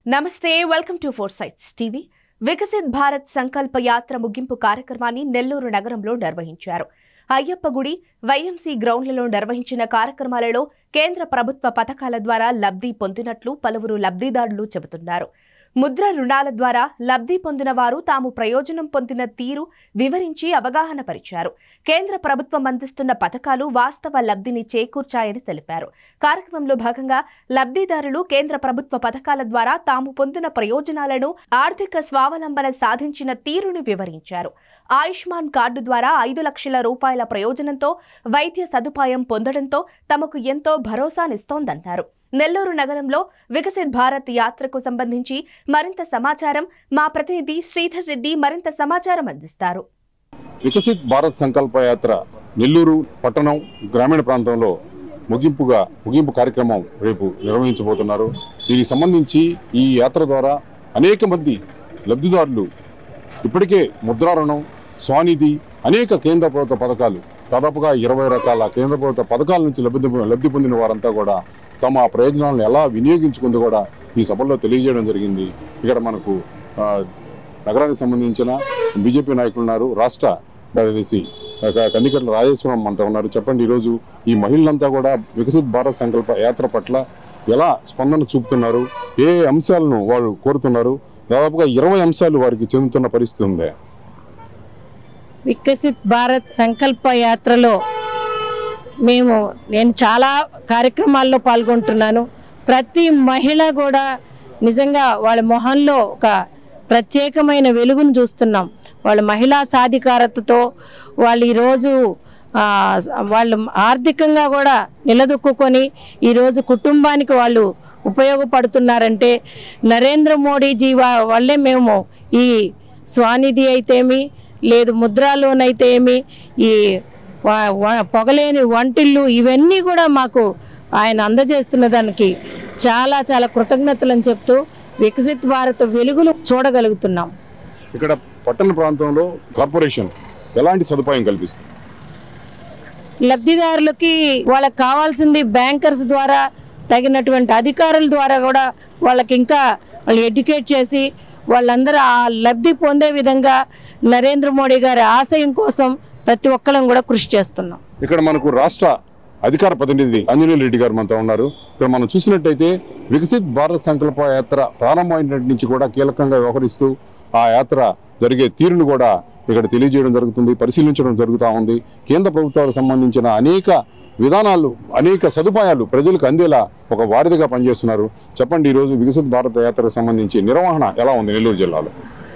నమస్తే welcome to four sides TV Viksit Bharat Sankalp Yatra ముగింపు కార్యక్రమాన్ని నెల్లూరు నగరంలో నిర్వహించారు అయ్యప్ప గుడి వైఎంసీ గ్రౌండ్లలో నిర్వహించిన కార్యక్రమాలలో కేంద్ర ప్రభుత్వ పథకాల ద్వారా లబ్ధి పొందినట్లు పలువురు లబ్ధిదారులు చెబుతున్నారు ముద్ర రుణాల ద్వారా లబ్ధి పొందిన వారు తాము ప్రయోజనం పొందిన తీరు వివరించి అవగాహన పరిచారు కేంద్ర ప్రభుత్వం అందిస్తున్న పథకాలు వాస్తవ లబ్ధిని చేకూర్చాయని తెలిపారు కార్యక్రమంలో భాగంగా లబ్ధిదారులు కేంద్ర ప్రభుత్వ పథకాల ద్వారా తాము పొందిన ప్రయోజనాలను ఆర్థిక స్వావలంబన సాధించిన తీరును వివరించారు ఆయుష్మాన్ కార్డు ద్వారా ఐదు లక్షల రూపాయల ప్రయోజనంతో వైద్య సదుపాయం పొందడంతో తమకు ఎంతో భరోసానిస్తోందన్నారు నెల్లూరు నగరంలో వికసిత్ భారత్ యాత్రకు సంబంధించి మరింత సమాచారం మా ప్రతినిధి శ్రీధర్ రెడ్డి మరింత సమాచారం అందిస్తారు వికసిత్ భారత్ సంకల్ప యాత్ర నెల్లూరు పట్టణం గ్రామీణ ప్రాంతంలో ముగింపుగా ముగింపు కార్యక్రమం రేపు నిర్వహించబోతున్నారు దీనికి సంబంధించి ఈ యాత్ర ద్వారా అనేక మంది లబ్ధిదారులు ఇప్పటికే ముద్రా రుణం స్వానిధి అనేక కేంద్ర ప్రభుత్వ పథకాలు దాదాపుగా ఇరవై రకాల కేంద్ర ప్రభుత్వ పథకాల నుంచి లబ్ధి లబ్ధి పొందిన వారంతా కూడా తమ ఆ ప్రయోజనాలను ఎలా వినియోగించుకుంది కూడా ఈ సభలో తెలియజేయడం జరిగింది ఇక్కడ మనకు ఆ, నగరానికి సంబంధించిన బీజేపీ నాయకులు ఉన్నారు రాష్ట్ర కార్యదర్శి క- కందికట్ల రాజేశ్వరం అంతా ఉన్నారు చెప్పండి ఈరోజు ఈ మహిళలంతా కూడా వికసిత్ భారత్ సంకల్ప యాత్ర పట్ల ఎలా స్పందన చూపుతున్నారు ఏ అంశాలను వాళ్ళు కోరుతున్నారు దాదాపుగా ఇరవై అంశాలు వారికి చెందుతున్న పరిస్థితి ఉంది వికసిత్ భారత్ సంకల్ప యాత్రలో మేము నేను చాలా కార్యక్రమాల్లో పాల్గొంటున్నాను ప్రతి మహిళ కూడా నిజంగా వాళ్ళ మొహంలో ఒక ప్రత్యేకమైన వెలుగును చూస్తున్నాం వాళ్ళ మహిళా సాధికారతతో వాళ్ళు ఈరోజు ఆ, వాళ్ళు ఆర్థికంగా కూడా నిలదొక్కుని ఈరోజు కుటుంబానికి వాళ్ళు ఉపయోగపడుతున్నారంటే నరేంద్ర మోడీజీ వా- వల్లే మేము ఈ స్వానిధి అయితేమి లేదు ముద్రా లోన్ అయితే ఏమి ఈ వ- వ- పొగలేని వంటిల్లు ఇవన్నీ కూడా మాకు ఆయన అందజేస్తున్న దానికి చాలా చాలా కృతజ్ఞతలను చెప్తూ వికసిత్ భారత్ వెలుగులు చూడగలుగుతున్నాం ఇక్కడ పట్టణ ప్రాంతంలో కార్పొరేషన్ ఎలాంటి సదుపాయం కల్పిస్తుంది లబ్ధిదారులకి వాళ్ళకి కావాల్సింది బ్యాంకర్స్ ద్వారా తగినటువంటి అధికారుల ద్వారా కూడా వాళ్ళకి ఇంకా వాళ్ళు ఎడ్యుకేట్ చేసి వాళ్ళందరూ ఆ లబ్ధి పొందే విధంగా నరేంద్ర మోడీ గారి ఆశయం కోసం ప్రతి ఒక్కళ్ళం కూడా కృషి చేస్తున్నాం ఇక్కడ మనకు రాష్ట్ర అధికార ప్రతినిధి అంజనేయులు రెడ్డి గారు మనతో ఉన్నారు ఇక్కడ మనం చూసినట్టయితే వికసిత్ భారత్ సంకల్ప యాత్ర ప్రారంభమైనటి నుంచి కూడా కీలకంగా వ్యవహరిస్తూ ఆ యాత్ర జరిగే తీరును కూడా ఇక్కడ తెలియజేయడం జరుగుతుంది పరిశీలించడం జరుగుతూ ఉంది కేంద్ర ప్రభుత్వాలకు సంబంధించిన అనేక విధానాలు అనేక సదుపాయాలు ప్రజలకు అందేలా ఒక వారధిగా పనిచేస్తున్నారు చెప్పండి ఈరోజు వికసిత్ భారత్ యాత్రకు సంబంధించి నిర్వహణ ఎలా ఉంది నెల్లూరు జిల్లాలో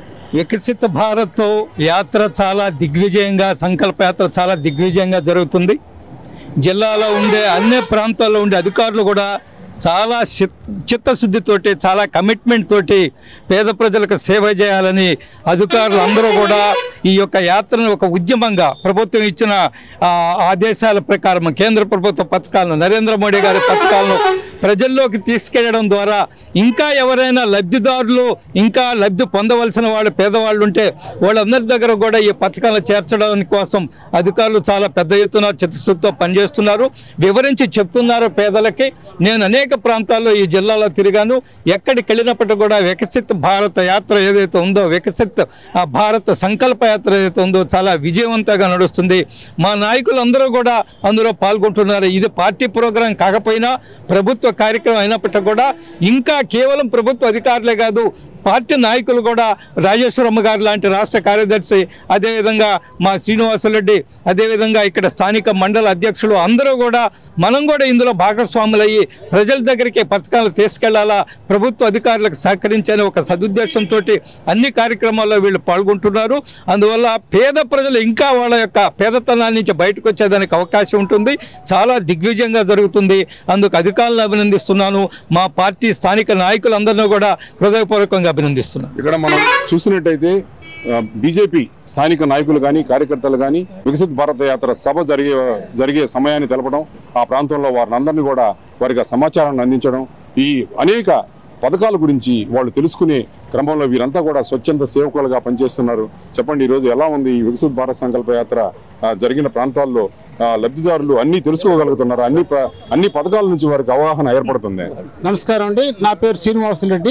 వికసిత భారత్ యాత్ర చాలా దిగ్విజయంగా సంకల్ప యాత్ర చాలా దిగ్విజయంగా జరుగుతుంది జిల్లాలో ఉండే అన్ని ప్రాంతాల్లో ఉండే అధికారులు కూడా చాలా చిత్- చిత్తశుద్ధితోటి చాలా కమిట్మెంట్ తోటి పేద ప్రజలకు సేవ చేయాలని అధికారులు అందరూ కూడా ఈ యొక్క యాత్రను ఒక ఉద్యమంగా ప్రభుత్వం ఇచ్చిన ఆ, ఆదేశాల ప్రకారం కేంద్ర ప్రభుత్వ పథకాలను నరేంద్ర మోడీ గారి పథకాలను ప్రజల్లోకి తీసుకెళ్లడం ద్వారా ఇంకా ఎవరైనా లబ్ధిదారులు ఇంకా లబ్ధి పొందవలసిన వాళ్ళు పేదవాళ్ళు ఉంటే వాళ్ళందరి దగ్గర కూడా ఈ పథకాలు చేర్చడానికి కోసం అధికారులు చాలా పెద్ద ఎత్తున చిత్తశుద్ధితో పనిచేస్తున్నారు వివరించి చెప్తున్నారు పేదలకి నేను అనేక ప్రాంతాల్లో ఈ జిల్లాలో తిరిగాను ఎక్కడికి వెళ్ళినప్పటికీ కూడా వికసిత్ భారత యాత్ర ఏదైతే ఉందో వికసిత్ ఆ భారత సంకల్ప యాత్ర ఏదైతే ఉందో చాలా విజయవంతంగా నడుస్తుంది మా నాయకులందరూ కూడా అందులో పాల్గొంటున్నారు ఇది పార్టీ ప్రోగ్రాం కాకపోయినా ప్రభుత్వ కార్యక్రమం అయినప్పటికీ కూడా ఇంకా కేవలం ప్రభుత్వ అధికారులే కాదు పార్టీ నాయకులు కూడా రాజేశ్వరమ్మ గారు లాంటి రాష్ట్ర కార్యదర్శి అదేవిధంగా మా శ్రీనివాసరెడ్డి అదేవిధంగా ఇక్కడ స్థానిక మండల అధ్యక్షులు అందరూ కూడా మనం కూడా ఇందులో భాగస్వాములయ్యి ప్రజల దగ్గరికి పథకాలు తీసుకెళ్లాలా ప్రభుత్వ అధికారులకు సహకరించని ఒక సదుద్దేశంతో అన్ని కార్యక్రమాల్లో వీళ్ళు పాల్గొంటున్నారు అందువల్ల పేద ప్రజలు ఇంకా వాళ్ళ యొక్క పేదతనాల నుంచి బయటకు వచ్చేదానికి అవకాశం ఉంటుంది చాలా దిగ్విజయంగా జరుగుతుంది అందుకు అధికారులను అభినందిస్తున్నాను మా పార్టీ స్థానిక నాయకులందరినీ కూడా హృదయపూర్వకంగా అభినందిస్తున్నాను ఇక్కడ మనం చూసినట్టయితే ఆ, బీజేపీ స్థానిక నాయకులు కానీ కార్యకర్తలు కానీ వికసిత్ భారత యాత్ర సభ జరిగే జరిగే సమయాన్ని తెలపడం ఆ ప్రాంతంలో వారిని అందరినీ కూడా వారికి ఆ సమాచారాన్ని అందించడం ఈ అనేక పథకాల గురించి వాళ్ళు తెలుసుకునే క్రమంలో వీరంతా కూడా స్వచ్ఛంద సేవకులుగా పనిచేస్తున్నారు చెప్పండి ఈరోజు ఎలా ఉంది ఈ వికసిత్ భారత్ సంకల్ప యాత్ర ఆ, జరిగిన ప్రాంతాల్లో ఆ, లబ్ధిదారులు అన్ని తెలుసుకోగలుగుతున్నారు అన్ని ప్ర- అన్ని పథకాల నుంచి వారికి అవగాహన ఏర్పడుతుంది నమస్కారం అండి నా పేరు శ్రీనివాసులు రెడ్డి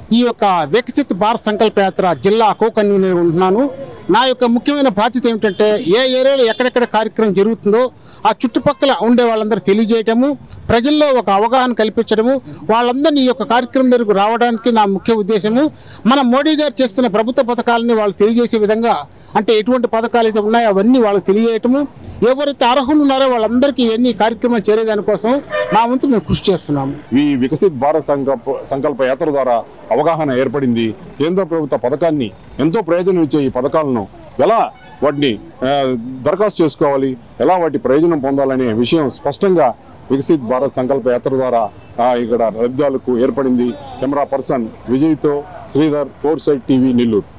ఈ యొక్క వికసిత్ భారత్ సంకల్ప యాత్ర జిల్లా కో కన్వీనర్ ఉంటున్నాను నా యొక్క ముఖ్యమైన బాధ్యత ఏమిటంటే ఏ ఏరియాలో ఎక్కడెక్కడ కార్యక్రమం జరుగుతుందో ఆ చుట్టుపక్కల ఉండే వాళ్ళందరూ తెలియజేయటము ప్రజల్లో ఒక అవగాహన కల్పించడము వాళ్ళందరినీ ఈ యొక్క కార్యక్రమం దగ్గరకు రావడానికి నా ముఖ్య ఉద్దేశము మన మోడీ గారు చేస్తున్న ప్రభుత్వ పథకాలని వాళ్ళు తెలియజేసే విధంగా అంటే ఎటువంటి పథకాలు అయితే ఉన్నాయో అవన్నీ వాళ్ళకి తెలియజేయటము ఎవరైతే అర్హులు ఉన్నారో వాళ్ళందరికీ ఎన్ని కార్యక్రమాలు చేరేదానికోసం మా వంతు మేము కృషి చేస్తున్నాము ఈ వికసిత్ భారత్ సంకల్ప సంకల్ప యాత్ర ద్వారా అవగాహన ఏర్పడింది కేంద్ర ప్రభుత్వ పథకాన్ని ఎంతో ప్రయోజనం ఇచ్చే ఈ పథకాలను ఎలా వాటిని ఆ, దరఖాస్తు చేసుకోవాలి ఎలా వాటి ప్రయోజనం పొందాలనే విషయం స్పష్టంగా వికసిత్ భారత్ సంకల్ప యాత్ర ద్వారా ఆ, ఇక్కడ లబ్ధాలకు ఏర్పడింది కెమెరా పర్సన్ విజయ్తో Sridhar four side TV Nellore